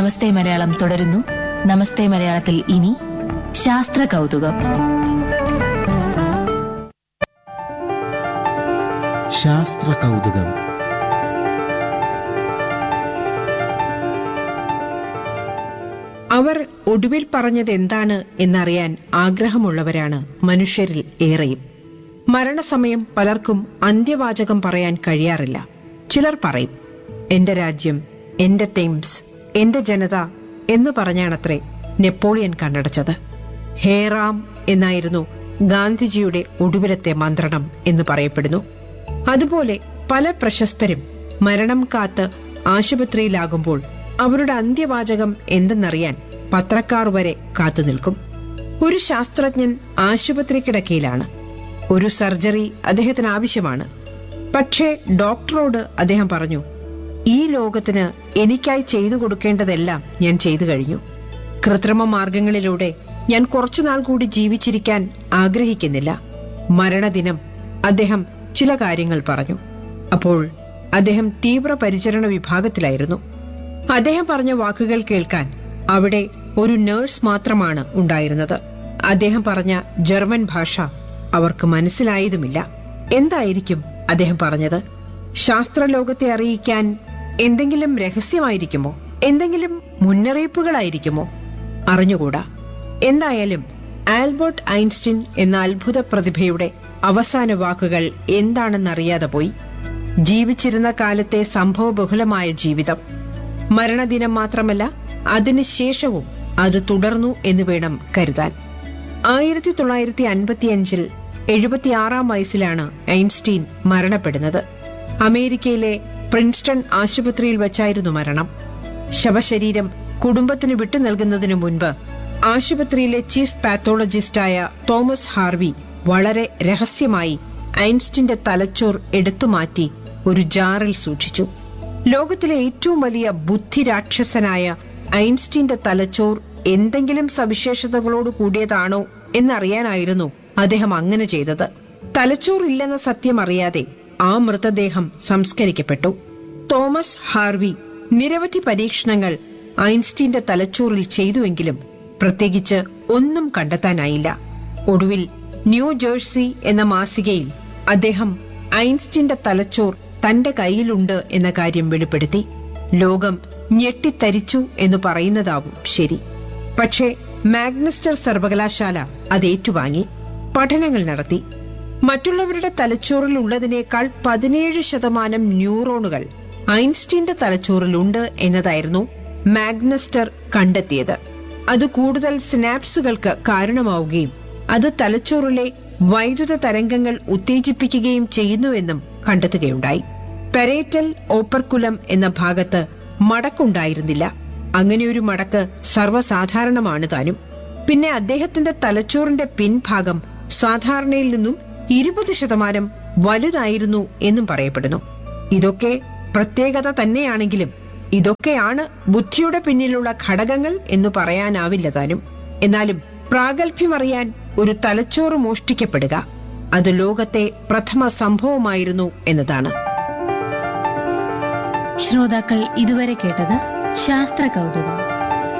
നമസ്തേ മലയാളം തുടരുന്നു നമസ്തേ മലയാളത്തിൽ ഇനി ശാസ്ത്ര കൗതുകം ശാസ്ത്ര കൗതുകം അവർ ഒടുവിൽ പറഞ്ഞത് എന്താണ് എന്നറിയാൻ ആഗ്രഹമുള്ളവരാണ് മനുഷ്യരിൽ ഏറെയും മരണസമയം പലർക്കും അന്ത്യവാചകം പറയാൻ കഴിയാറില്ല ചിലർ പറയും എന്റെ രാജ്യം എന്റെ തെയിംസ് എന്റെ ജനത എന്ന് പറഞ്ഞാണത്രേ നെപ്പോളിയൻ കണ്ണടച്ചത് ഹേറാം എന്നായിരുന്നു ഗാന്ധിജിയുടെ ഒടുവിലത്തെ മന്ത്രണം എന്ന് പറയപ്പെടുന്നു അതുപോലെ പല പ്രശസ്തരും മരണം കാത്ത് ആശുപത്രിയിലാകുമ്പോൾ അവരുടെ അന്ത്യവാചകം എന്തെന്നറിയാൻ പത്രക്കാർ വരെ കാത്തുനിൽക്കും ഒരു ശാസ്ത്രജ്ഞൻ ആശുപത്രി കിടക്കയിലാണ് ഒരു സർജറി അദ്ദേഹത്തിന് ആവശ്യമാണ് പക്ഷേ ഡോക്ടറോട് അദ്ദേഹം പറഞ്ഞു ഈ ലോകത്തിന് എനിക്കായി ചെയ്തു കൊടുക്കേണ്ടതെല്ലാം ഞാൻ ചെയ്തു കഴിഞ്ഞു കൃത്രിമ മാർഗങ്ങളിലൂടെ ഞാൻ കുറച്ചുനാൾ കൂടി ജീവിച്ചിരിക്കാൻ ആഗ്രഹിക്കുന്നില്ല മരണദിനം അദ്ദേഹം ചില കാര്യങ്ങൾ പറഞ്ഞു അപ്പോൾ അദ്ദേഹം തീവ്ര പരിചരണ വിഭാഗത്തിലായിരുന്നു അദ്ദേഹം പറഞ്ഞ വാക്കുകൾ കേൾക്കാൻ അവിടെ ഒരു നേഴ്സ് മാത്രമാണ് ഉണ്ടായിരുന്നത് അദ്ദേഹം പറഞ്ഞ ജർമ്മൻ ഭാഷ അവർക്ക് മനസ്സിലായതുമില്ല എന്തായിരിക്കും അദ്ദേഹം പറഞ്ഞത് ശാസ്ത്രലോകത്തെ അറിയിക്കാൻ എന്തെങ്കിലും രഹസ്യമായിരിക്കുമോ എന്തെങ്കിലും മുന്നറിയിപ്പുകളായിരിക്കുമോ അറിഞ്ഞുകൂടാ എന്തായാലും ആൽബർട്ട് ഐൻസ്റ്റീൻ എന്ന അത്ഭുത പ്രതിഭയുടെ അവസാന വാക്കുകൾ എന്താണെന്നറിയാതെ പോയി ജീവിച്ചിരുന്ന കാലത്തെ സംഭവബഹുലമായ ജീവിതം മരണദിനം മാത്രമല്ല അതിനുശേഷവും അത് തുടർന്നു എന്ന് വേണം കരുതാൻ ആയിരത്തി തൊള്ളായിരത്തി അൻപത്തിയഞ്ചിൽ എഴുപത്തിയാറാം വയസ്സിലാണ് ഐൻസ്റ്റീൻ മരണപ്പെടുന്നത് അമേരിക്കയിലെ പ്രിൻസ്റ്റൺ ആശുപത്രിയിൽ വച്ചായിരുന്നു മരണം ശവശരീരം കുടുംബത്തിന് വിട്ടു നൽകുന്നതിനു മുൻപ് ആശുപത്രിയിലെ ചീഫ് പാത്തോളജിസ്റ്റായ തോമസ് ഹാർവി വളരെ രഹസ്യമായി ഐൻസ്റ്റിന്റെ തലച്ചോർ എടുത്തുമാറ്റി ഒരു ജാറിൽ സൂക്ഷിച്ചു ലോകത്തിലെ ഏറ്റവും വലിയ ബുദ്ധിരാക്ഷസനായ ഐൻസ്റ്റീന്റെ തലച്ചോർ എന്തെങ്കിലും സവിശേഷതകളോട് കൂടിയതാണോ എന്നറിയാനായിരുന്നു അദ്ദേഹം അങ്ങനെ ചെയ്തത് തലച്ചോർ ഇല്ലെന്ന സത്യം അറിയാതെ ആ മൃതദേഹം സംസ്കരിക്കപ്പെട്ടു തോമസ് ഹാർവി നിരവധി പരീക്ഷണങ്ങൾ ഐൻസ്റ്റീന്റെ തലച്ചോറിൽ ചെയ്തുവെങ്കിലും പ്രത്യേകിച്ച് ഒന്നും കണ്ടെത്താനായില്ല ഒടുവിൽ ന്യൂ ജേഴ്സി എന്ന മാസികയിൽ അദ്ദേഹം ഐൻസ്റ്റീന്റെ തലച്ചോർ തന്റെ കയ്യിലുണ്ട് എന്ന കാര്യം വെളിപ്പെടുത്തി ലോകം ഞെട്ടിത്തരിച്ചു എന്ന് പറയുന്നതാവും ശരി പക്ഷേ മാഗ്നസ്റ്റർ സർവകലാശാല അത് ഏറ്റുവാങ്ങി പഠനങ്ങൾ നടത്തി മറ്റുള്ളവരുടെ തലച്ചോറിൽ ഉള്ളതിനേക്കാൾ പതിനേഴ് ശതമാനം ന്യൂറോണുകൾ ഐൻസ്റ്റീന്റെ തലച്ചോറിലുണ്ട് എന്നതായിരുന്നു മാഗ്നസ്റ്റർ കണ്ടെത്തിയത് അത് കൂടുതൽ സിനാപ്സുകൾക്ക് കാരണമാവുകയും അത് തലച്ചോറിലെ വൈദ്യുത തരംഗങ്ങൾ ഉത്തേജിപ്പിക്കുകയും ചെയ്യുന്നുവെന്നും കണ്ടെത്തുകയുണ്ടായി പെരേറ്റൽ ഓപ്പർക്കുലം എന്ന ഭാഗത്ത് മടക്കുണ്ടായിരുന്നില്ല അങ്ങനെയൊരു മടക്ക് സർവ്വസാധാരണമാണ് താനും പിന്നെ അദ്ദേഹത്തിന്റെ തലച്ചോറിന്റെ പിൻഭാഗം സാധാരണയിൽ നിന്നും ഇരുപത് ശതമാനം വലുതായിരുന്നു എന്നും പറയപ്പെടുന്നു ഇതൊക്കെ പ്രത്യേകത തന്നെയാണെങ്കിലും ഇതൊക്കെയാണ് ബുദ്ധിയുടെ പിന്നിലുള്ള ഘടകങ്ങൾ എന്ന് പറയാനാവില്ല താനും എന്നാലും പ്രാഗൽഭ്യമറിയാൻ ഒരു തലച്ചോറ് മോഷ്ടിക്കപ്പെടുക അത് ലോകത്തെ പ്രഥമ സംഭവമായിരുന്നു എന്നതാണ് ശ്രോതാക്കൾ ഇതുവരെ കേട്ടത് ശാസ്ത്ര കൗതുകം